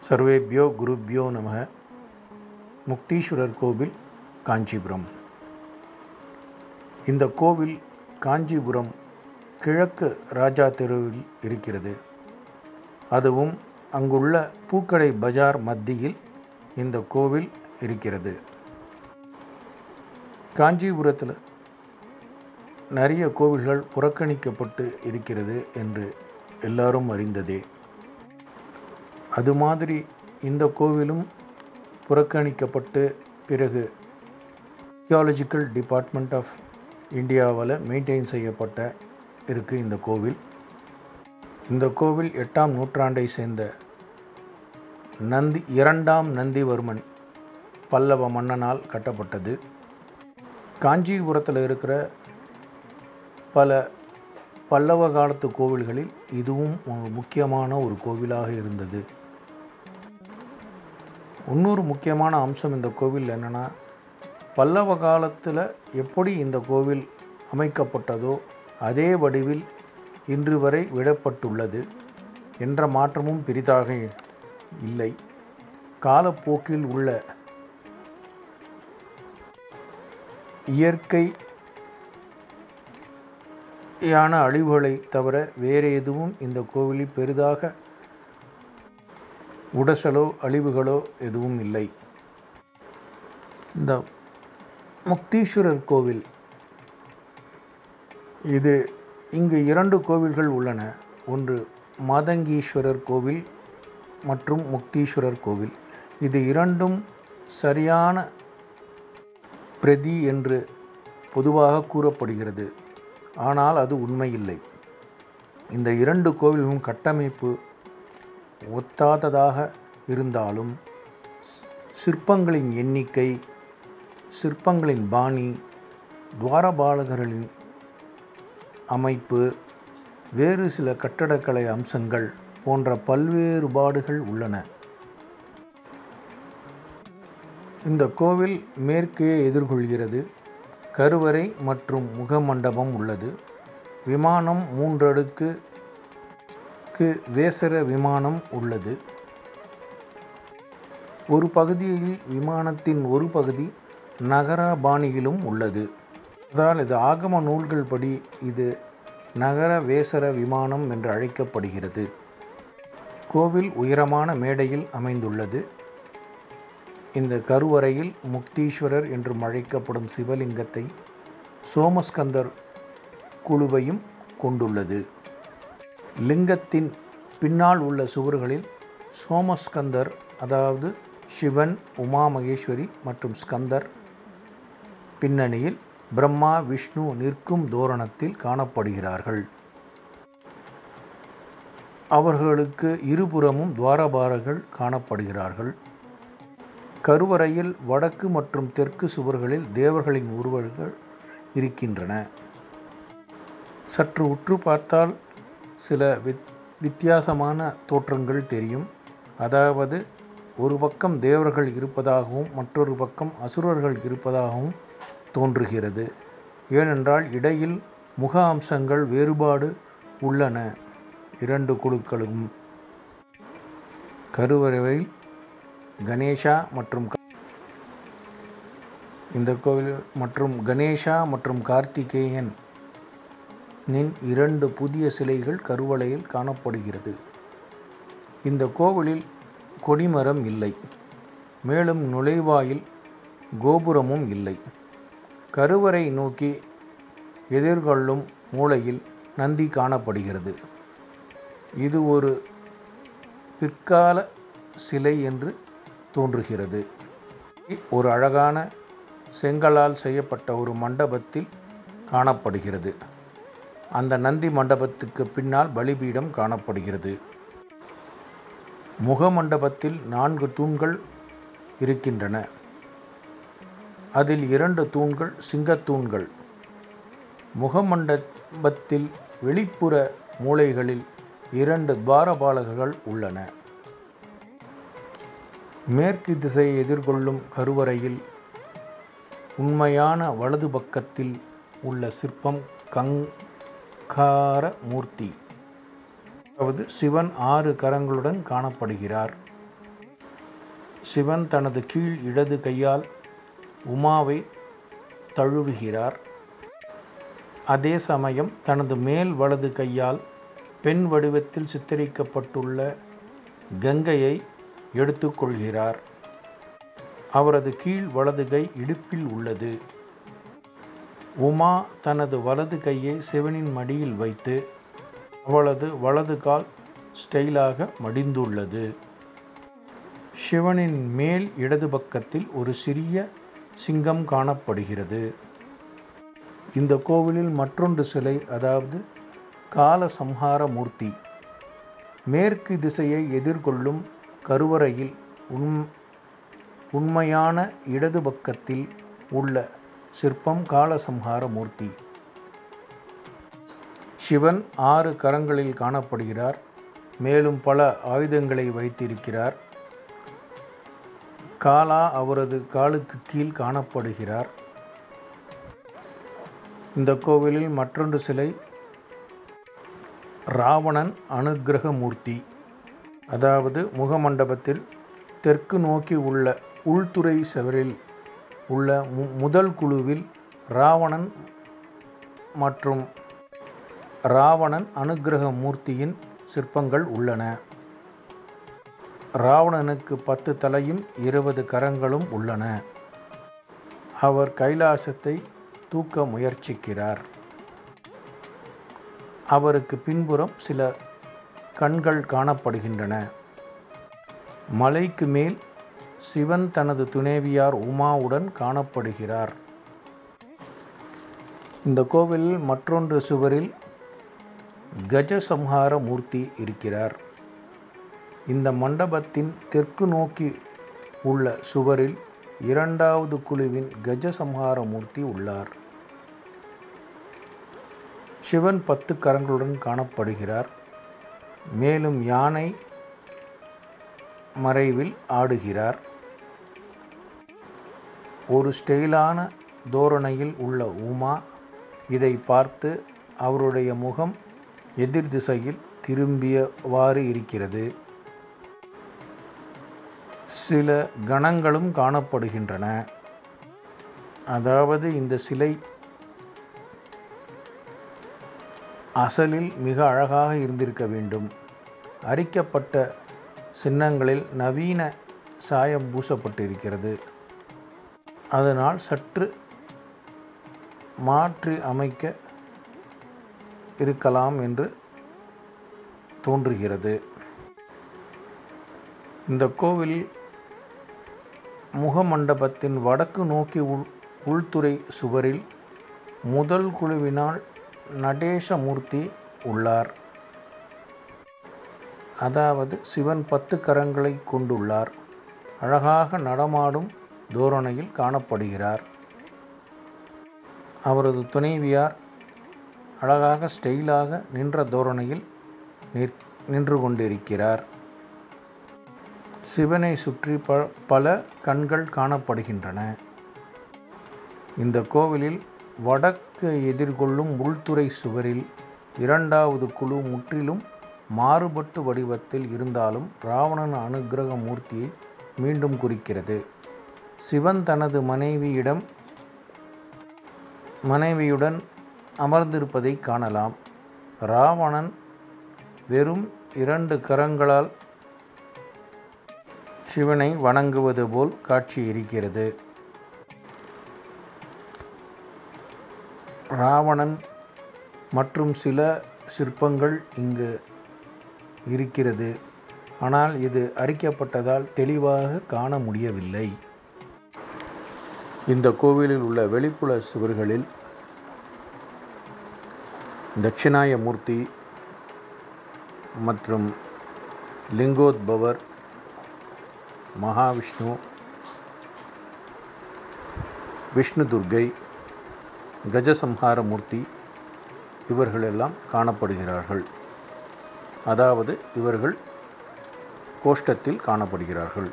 சர்வேபியோ குருப்யோ நமக முக்தீஸ்வரர் கோவில் காஞ்சிபுரம் இந்த கோவில் காஞ்சிபுரம் கிழக்கு ராஜா தெருவில் இருக்கிறது அதுவும் அங்குள்ள பூக்கடை பஜார் மத்தியில் இந்த கோவில் இருக்கிறது காஞ்சிபுரத்தில் நிறைய கோவில்கள் புறக்கணிக்கப்பட்டு இருக்கிறது என்று எல்லாரும் அறிந்ததே அது மாதிரி இந்த கோவிலும் புறக்கணிக்கப்பட்டு பிறகு தியாலஜிக்கல் டிபார்ட்மெண்ட் ஆஃப் இந்தியாவால் மெயின்டைன் செய்யப்பட்ட இருக்குது இந்த கோவில் இந்த கோவில் எட்டாம் நூற்றாண்டை சேர்ந்த நந்தி இரண்டாம் நந்திவர்மன் பல்லவ மன்னனால் கட்டப்பட்டது காஞ்சிபுரத்தில் இருக்கிற பல பல்லவ காலத்து கோவில்களில் இதுவும் ஒரு முக்கியமான ஒரு கோவிலாக இருந்தது இன்னொரு முக்கியமான அம்சம் இந்த கோவில் என்னென்னா பல்லவ காலத்தில் எப்படி இந்த கோவில் அமைக்கப்பட்டதோ அதே வடிவில் இன்று வரை விடப்பட்டுள்ளது என்ற மாற்றமும் பெரிதாக இல்லை காலப்போக்கில் உள்ள இயற்கை யான அழிவுகளை தவிர வேறு எதுவும் இந்த கோவிலில் பெரிதாக உடசலோ அழிவுகளோ எதுவும் இல்லை இந்த முக்தீஸ்வரர் கோவில் இது இங்கு இரண்டு கோவில்கள் உள்ளன ஒன்று மாதங்கீஸ்வரர் கோவில் மற்றும் முக்தீஸ்வரர் கோவில் இது இரண்டும் சரியான பிரதி என்று பொதுவாக கூறப்படுகிறது ஆனால் அது உண்மையில்லை இந்த இரண்டு கோவில்களும் கட்டமைப்பு ஒத்தாததாக இருந்தாலும் சிற்பங்களின் எண்ணிக்கை சிற்பங்களின் பாணி துவாரபாலகர்களின் அமைப்பு வேறு சில கட்டடக்கலை அம்சங்கள் போன்ற பல்வேறுபாடுகள் உள்ளன இந்த கோவில் மேற்கே எதிர்கொள்கிறது கருவறை மற்றும் முகமண்டபம் உள்ளது விமானம் மூன்றடுக்கு வேசர விமானம் உள்ளது ஒரு பகுதியில் விமானத்தின் ஒரு பகுதி நகர பாணியிலும் உள்ளது அதால் இது ஆகம நூல்கள் படி இது நகர வேசர விமானம் என்று அழைக்கப்படுகிறது கோவில் உயரமான மேடையில் அமைந்துள்ளது இந்த கருவறையில் முக்தீஸ்வரர் என்றும் அழைக்கப்படும் சிவலிங்கத்தை சோமஸ்கந்தர் குழுவையும் கொண்டுள்ளது லிங்கத்தின் பின்னால் உள்ள சுவர்களில் சோமஸ்கந்தர் அதாவது சிவன் உமா மகேஸ்வரி மற்றும் ஸ்கந்தர் பின்னணியில் பிரம்மா விஷ்ணு நிற்கும் தோரணத்தில் காணப்படுகிறார்கள் அவர்களுக்கு இருபுறமும் துவாரபாரர்கள் காணப்படுகிறார்கள் கருவறையில் வடக்கு மற்றும் தெற்கு சுவர்களில் தேவர்களின் உருவங்கள் இருக்கின்றன சற்று உற்று பார்த்தால் சில வித் வித்தியாசமான தோற்றங்கள் தெரியும் அதாவது ஒரு பக்கம் தேவர்கள் இருப்பதாகவும் மற்றொரு பக்கம் அசுரர்கள் இருப்பதாகவும் தோன்றுகிறது ஏனென்றால் இடையில் முக அம்சங்கள் வேறுபாடு உள்ளன இரண்டு குழுக்களும் கருவறையில் கணேஷா மற்றும் இந்த கோவில் மற்றும் கணேஷா மற்றும் கார்த்திகேயன் நின் இரண்டு புதிய சிலைகள் கருவளையில் காணப்படுகிறது இந்த கோவிலில் கொடிமரம் இல்லை மேலும் நுழைவாயில் கோபுரமும் இல்லை கருவறை நோக்கி எதிர்கொள்ளும் மூலையில் நந்தி காணப்படுகிறது இது ஒரு பிற்கால சிலை என்று தோன்றுகிறது ஒரு அழகான செங்கலால் செய்யப்பட்ட ஒரு மண்டபத்தில் காணப்படுகிறது அந்த நந்தி மண்டபத்துக்கு பின்னால் பலிபீடம் காணப்படுகிறது முகமண்டபத்தில் நான்கு தூண்கள் இருக்கின்றன அதில் இரண்டு தூண்கள் சிங்கத்தூண்கள் முகமண்டபத்தில் வெளிப்புற மூலைகளில் இரண்டு துவாரபாலகர்கள் உள்ளன மேற்கு திசையை எதிர்கொள்ளும் கருவறையில் உண்மையான வலது பக்கத்தில் உள்ள சிற்பம் கங்கார மூர்த்தி அதாவது சிவன் ஆறு கரங்களுடன் காணப்படுகிறார் சிவன் தனது கீழ் இடது கையால் உமாவை தழுவுகிறார் அதே சமயம் தனது மேல் வலது கையால் பெண் வடிவத்தில் சித்தரிக்கப்பட்டுள்ள கங்கையை எடுத்துக்கொள்கிறார் அவரது கீழ் வலது கை இடுப்பில் உள்ளது உமா தனது வலது கையை சிவனின் மடியில் வைத்து அவளது வலது கால் ஸ்டைலாக மடிந்துள்ளது சிவனின் மேல் இடது பக்கத்தில் ஒரு சிறிய சிங்கம் காணப்படுகிறது இந்த கோவிலில் மற்றொன்று சிலை அதாவது கால சம்ஹார மூர்த்தி மேற்கு திசையை எதிர்கொள்ளும் கருவறையில் உண் உண்மையான இடது பக்கத்தில் உள்ள சிற்பம் காலசம்ஹார மூர்த்தி சிவன் ஆறு கரங்களில் காணப்படுகிறார் மேலும் பல ஆயுதங்களை வைத்திருக்கிறார் காலா அவரது காலுக்கு கீழ் காணப்படுகிறார் இந்த கோவிலில் மற்றொன்று சிலை ராவணன் அனுக்கிரக மூர்த்தி அதாவது முகமண்டபத்தில் தெற்கு நோக்கி உள்ள உள்துறை செவரில் உள்ள மு முதல் குழுவில் ராவணன் மற்றும் ராவணன் அனுக்கிரக மூர்த்தியின் சிற்பங்கள் உள்ளன ராவணனுக்கு பத்து தலையும் இருபது கரங்களும் உள்ளன அவர் கைலாசத்தை தூக்க முயற்சிக்கிறார் அவருக்கு பின்புறம் சில கண்கள் காணப்படுகின்றன மலைக்கு மேல் சிவன் தனது துணைவியார் உமாவுடன் காணப்படுகிறார் இந்த கோவிலில் மற்றொன்று சுவரில் கஜசம்ஹார மூர்த்தி இருக்கிறார் இந்த மண்டபத்தின் தெற்கு நோக்கி உள்ள சுவரில் இரண்டாவது குழுவின் கஜசம்ஹார மூர்த்தி உள்ளார் சிவன் பத்து கரங்களுடன் காணப்படுகிறார் மேலும் யானை மறைவில் ஆடுகிறார் ஒரு ஸ்டைலான தோரணையில் உள்ள உமா இதை பார்த்து அவருடைய முகம் எதிர் திசையில் திரும்பியவாறு இருக்கிறது சில கணங்களும் காணப்படுகின்றன அதாவது இந்த சிலை அசலில் மிக அழகாக இருந்திருக்க வேண்டும் அரிக்கப்பட்ட சின்னங்களில் நவீன சாயம் பூசப்பட்டிருக்கிறது அதனால் சற்று மாற்றி அமைக்க இருக்கலாம் என்று தோன்றுகிறது இந்த கோவில் முகமண்டபத்தின் வடக்கு நோக்கி உள் உள்துறை சுவரில் முதல் குழுவினால் நடேசமூர்த்தி உள்ளார் அதாவது சிவன் பத்து கரங்களை கொண்டுள்ளார் அழகாக நடமாடும் தோரணையில் காணப்படுகிறார் அவரது துணைவியார் அழகாக ஸ்டைலாக நின்ற தோரணையில் நின்று கொண்டிருக்கிறார் சிவனை சுற்றி ப பல கண்கள் காணப்படுகின்றன இந்த கோவிலில் வடக்கு எதிர்கொள்ளும் உள்துறை சுவரில் இரண்டாவது குழு முற்றிலும் மாறுபட்டு வடிவத்தில் இருந்தாலும் ராவணன் அனுக்கிரக மூர்த்தியை மீண்டும் குறிக்கிறது சிவன் தனது மனைவியிடம் மனைவியுடன் அமர்ந்திருப்பதை காணலாம் ராவணன் வெறும் இரண்டு கரங்களால் சிவனை வணங்குவது போல் காட்சி இருக்கிறது ராவணன் மற்றும் சில சிற்பங்கள் இங்கு இருக்கிறது ஆனால் இது அரிக்கப்பட்டதால் தெளிவாக காண முடியவில்லை இந்த கோவிலில் உள்ள வெளிப்புற சுவர்களில் தட்சிணாய மூர்த்தி மற்றும் லிங்கோத்பவர் மகாவிஷ்ணு விஷ்ணு துர்க்கை கஜசம்ஹார மூர்த்தி இவர்களெல்லாம் காணப்படுகிறார்கள் அதாவது இவர்கள் கோஷ்டத்தில் காணப்படுகிறார்கள்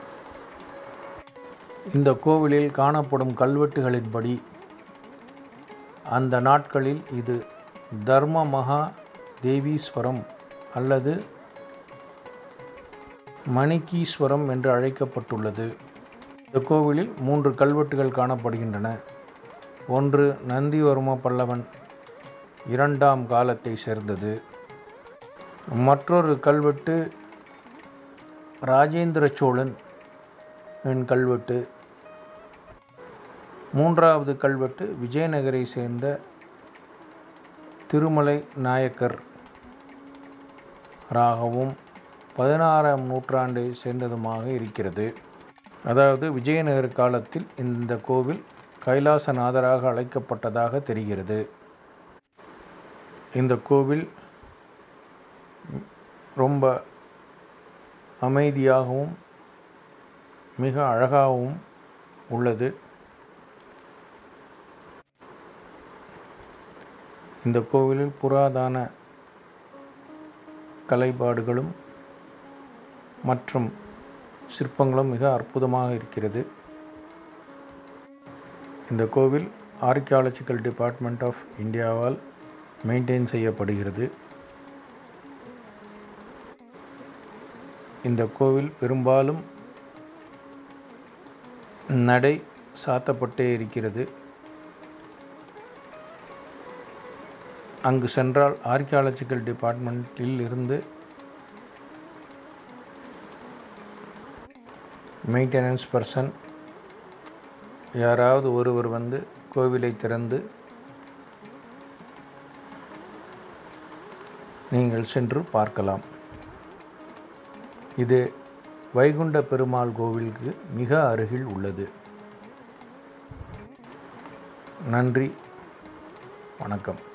இந்த கோவிலில் காணப்படும் கல்வெட்டுகளின்படி அந்த நாட்களில் இது தர்ம மகா தேவீஸ்வரம் அல்லது மணிக்கீஸ்வரம் என்று அழைக்கப்பட்டுள்ளது இந்த கோவிலில் மூன்று கல்வெட்டுகள் காணப்படுகின்றன ஒன்று நந்திவர்ம பல்லவன் இரண்டாம் காலத்தை சேர்ந்தது மற்றொரு கல்வெட்டு ராஜேந்திர சோழன் என் கல்வெட்டு மூன்றாவது கல்வெட்டு விஜயநகரை சேர்ந்த திருமலை நாயக்கர் ராகவும் பதினாறாம் நூற்றாண்டை சேர்ந்ததுமாக இருக்கிறது அதாவது விஜயநகர காலத்தில் இந்த கோவில் கைலாசநாதராக அழைக்கப்பட்டதாக தெரிகிறது இந்த கோவில் ரொம்ப அமைதியாகவும் மிக அழகாகவும் உள்ளது இந்த கோவிலில் புராதான கலைப்பாடுகளும் மற்றும் சிற்பங்களும் மிக அற்புதமாக இருக்கிறது இந்த கோவில் ஆர்கியாலஜிக்கல் டிபார்ட்மெண்ட் ஆஃப் இந்தியாவால் மெயின்டைன் செய்யப்படுகிறது இந்த கோவில் பெரும்பாலும் நடை சாத்தப்பட்டே இருக்கிறது அங்கு சென்றால் ஆர்கியாலஜிக்கல் டிபார்ட்மெண்ட்டில் இருந்து மெயின்டெனன்ஸ் பர்சன் யாராவது ஒருவர் வந்து கோவிலை திறந்து நீங்கள் சென்று பார்க்கலாம் இது வைகுண்ட பெருமாள் கோவிலுக்கு மிக அருகில் உள்ளது நன்றி வணக்கம்